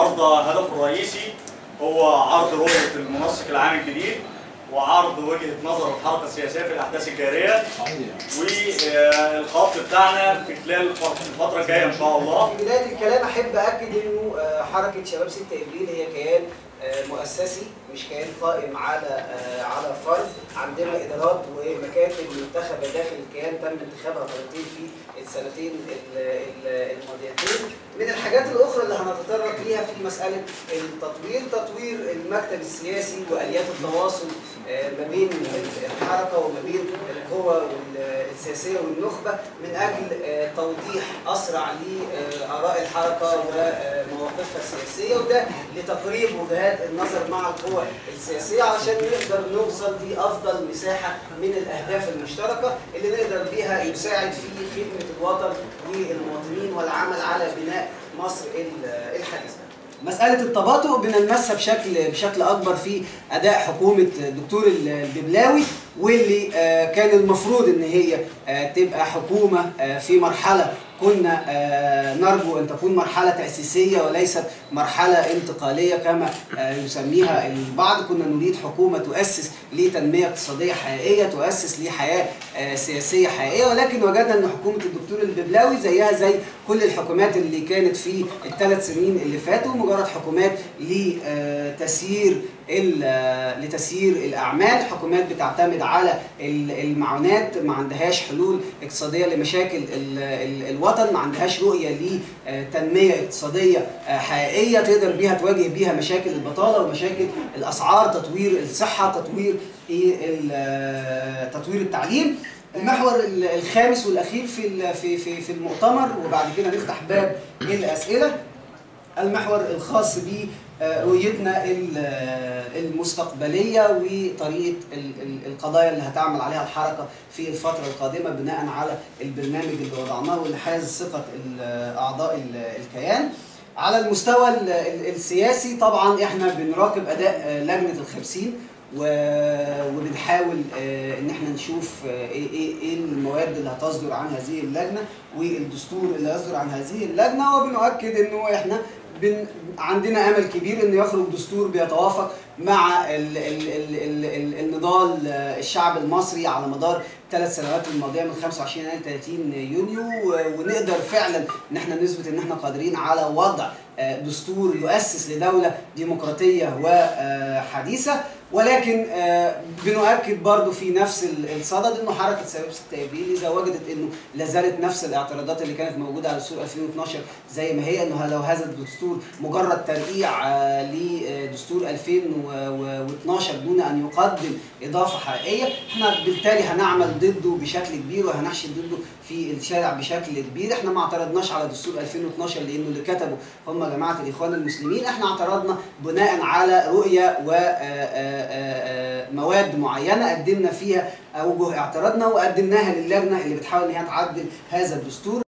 النهارده هدفه الرئيسي هو عرض رؤيه المنسق العام الجديد وعرض وجهه نظر الحركه السياسيه في الاحداث الجاريه والخط بتاعنا في خلال الفتره الجايه ان شاء الله في بدايه الكلام احب اكد انه آه، حركه شباب 6 ابريل هي كيان آه، مؤسسي مش كيان قائم على آه، على فرد عندنا ادارات ومكاتب منتخبه داخل الكيان تم انتخابها مرتين في السنتين ال- ال- الماضيتين من الحاجات الاخرى اللي هنتطرق ليها في مساله التطوير تطوير المكتب السياسي واليات التواصل آه، ما بين الحركه وما بين القوى وال- السياسيه والنخبه من اجل آه، توضيح اسرع لاراء الحركه ومواقفها السياسيه وده لتقريب وجهات النظر مع القوى السياسيه علشان نقدر نوصل لافضل مساحه من الاهداف المشتركه اللي نقدر بيها نساعد في خدمه الوطن والمواطنين والعمل على بناء مصر ال- الحديثه. مسألة التباطؤ بنلمسها بشكل بشكل أكبر في أداء حكومة الدكتور الببلاوي واللي آه، كان المفروض إن هي آه، تبقى حكومة آه، في مرحلة كنا آه، نرجو أن تكون مرحلة تأسيسية وليست مرحلة انتقالية كما آه، يسميها البعض كنا نريد حكومة تؤسس لتنمية اقتصادية حقيقية تؤسس لحياة آه، سياسية حقيقية ولكن وجدنا أن حكومة الدكتور الببلاوي زيها زي كل الحكومات اللي كانت في الثلاث سنين اللي فاتوا مجرد حكومات لتسيير ال- لتسيير الاعمال حكومات بتعتمد على ال- المعونات ما عندهاش حلول اقتصاديه لمشاكل ال- ال- الوطن ما عندهاش رؤيه لتنميه اقتصاديه آه، حقيقيه تقدر بيها تواجه بيها مشاكل البطاله ومشاكل الاسعار تطوير الصحه تطوير إيه ال- آه، تطوير التعليم المحور ال- الخامس والاخير في ال- في في في المؤتمر وبعد كده نفتح باب الاسئله المحور الخاص برؤيتنا المستقبلية وطريقة ال- ال- القضايا اللي هتعمل عليها الحركة في الفترة القادمة بناء على البرنامج اللي وضعناه واللي حاز ثقة ال- أعضاء ال- الكيان على المستوى ال- ال- السياسي طبعا احنا بنراقب أداء آه، لجنة الخمسين و- وبنحاول آه، ان احنا نشوف آه، ايه ايه ايه المواد اللي هتصدر عن هذه اللجنه والدستور اللي هيصدر عن هذه اللجنه وبنؤكد انه احنا بن عندنا امل كبير انه يخرج دستور بيتوافق مع ال ال ال ال ال النضال آه، الشعب المصري على مدار ثلاث سنوات الماضيه من 25 يناير 30 يونيو و- ونقدر فعلا ان احنا نثبت ان احنا قادرين على وضع آه، دستور يؤسس لدوله ديمقراطيه وحديثه ولكن آه، بنؤكد برضو في نفس ال- الصدد انه حركه شباب 6 ابريل اذا وجدت انه لا زالت نفس الاعتراضات اللي كانت موجوده على دستور 2012 زي ما هي انه لو هذا الدستور مجرد ترقيع آه، لدستور 2012 دون ان يقدم اضافه حقيقيه احنا بالتالي هنعمل ضده بشكل كبير وهنحشد ضده في الشارع بشكل كبير احنا ما اعترضناش على دستور 2012 لانه اللي كتبه هم جماعه الاخوان المسلمين احنا اعترضنا بناء على رؤيه ومواد معينه قدمنا فيها اوجه اعتراضنا وقدمناها للجنه اللي بتحاول ان هي تعدل هذا الدستور